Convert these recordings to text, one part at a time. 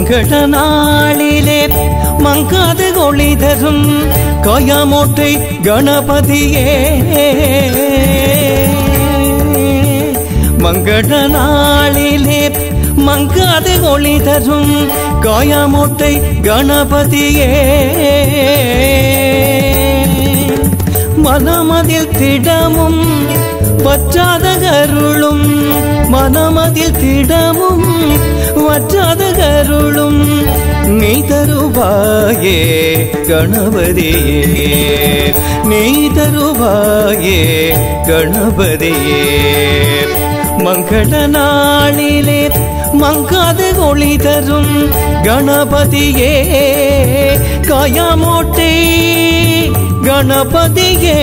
மங்கள நாளிலே மங்காது ஒளி தரும் காயாமோட்டை கணபதியே மங்கள நாளிலே மங்காது ஒளி தரும் காயாமோட்டை கணபதியே மனமதில் திடமும் வற்றாத கருளும் மனமதில் திடமும் வற்றாத கருளும் நீ தருவாயே கணபதியே நீ தருவாயே கணபதியே மங்கள நாளிலே மங்காத ஒளி தரும் கணபதியே காயாமோட்டை கணபதியே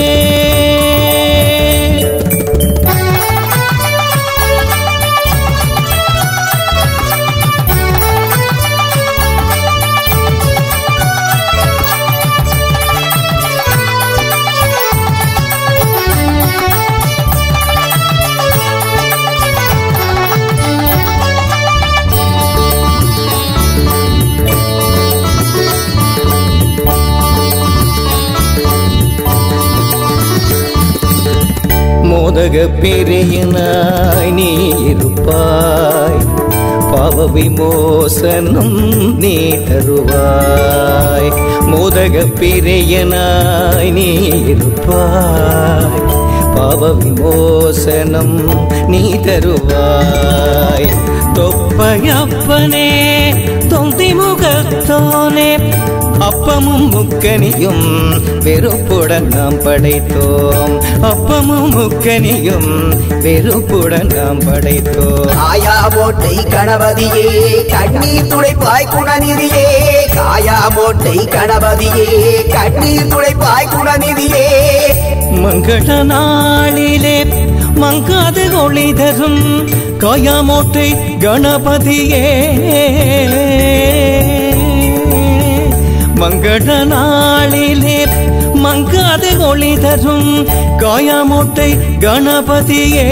மோதக பிரியனாய் நீ இருப்பாய் பாவ விமோசனம் நீ தருவாய் மோதக பிரியனாய் நீ இருப்பாய் பாவ விமோசனம் நீ தருவாய் தொப்பையப்பனே தொந்தி முகத்தோனே அப்பமும் முக்கனியும் வெறுப்புடன் நாம் படைத்தோம் அப்பமும் முக்கனியும் வெறுப்புடன் நாம் படைத்தோம் காயா மோட்டை கணபதியே கண்ணீர் துடைப்பாய் குணநிதியே காயா மோட்டை கணபதியே கண்ணீர் துடைப்பாய் குணநிதியே மங்கள நாளிலே மங்காது ஒளி தரும் காயாமோட்டை கணபதியே மங்கள நாளிலே மங்காது ஒளி தரும் காயாமோட்டை கணபதியே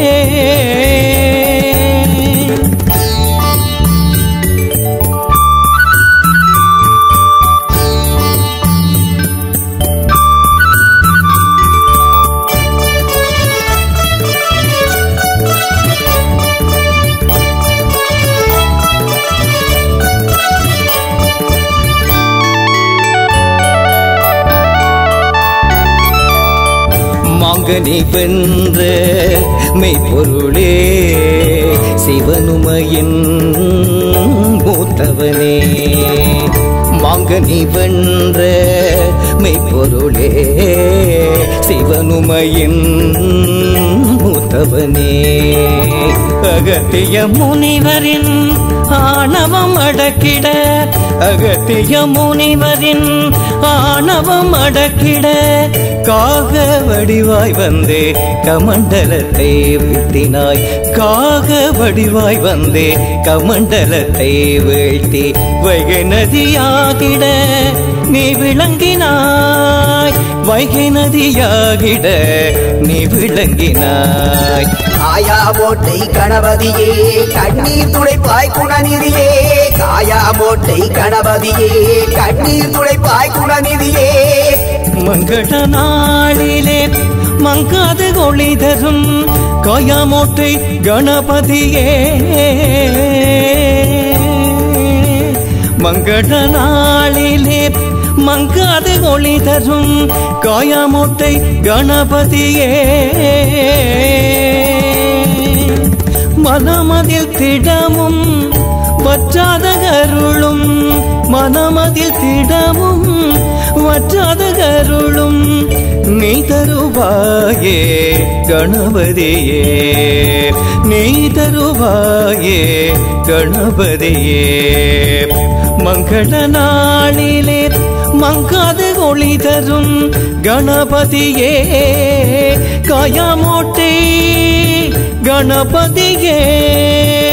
மாங்கனி வென்ற மெய்ப்பொருளே சிவனுமையின் மூத்தவனே மாங்கனி வென்ற மெய்ப்பொருளே சிவனுமையின் மூத்தவனே அகத்திய முனிவரின் ஆணவம் அடக்கிட அகத்திய முனிவரின் ஆணவம் அடக்கிட காக வடிவாய் வந்தே கமண்டலத்தை வீழ்த்தினாய் காக வடிவாய் வந்தே கமண்டலத்தை வீழ்த்தி வைகை நதியாகிட நீ விளங்கினாய் வைகை நதியாகிட நீ விளங்கினாய் காயா மோட்டை கணபதியே கண்ணீர் துடைப்பாய் குணநிதியே காயா மோட்டை கணபதியே கண்ணீர் துடைப்பாய் குணநிதியே மங்கள நாளிலே மங்காது ஒளி தரும் காயாமோட்டை கணபதியே மங்கள நாளிலே மங்காது ஒளி தரும் காயாமோட்டை கணபதியே மனமதில் திடமும் வற்றாத கருளும் மனமதில் திடமும் வற்றாத கருளும் நீ தருவாயே கணபதியே நீ தருவாயே கணபதியே மங்கள நாளிலே மங்காது ஒளி தரும் கணபதியே காயாமோட்டை கணபதியே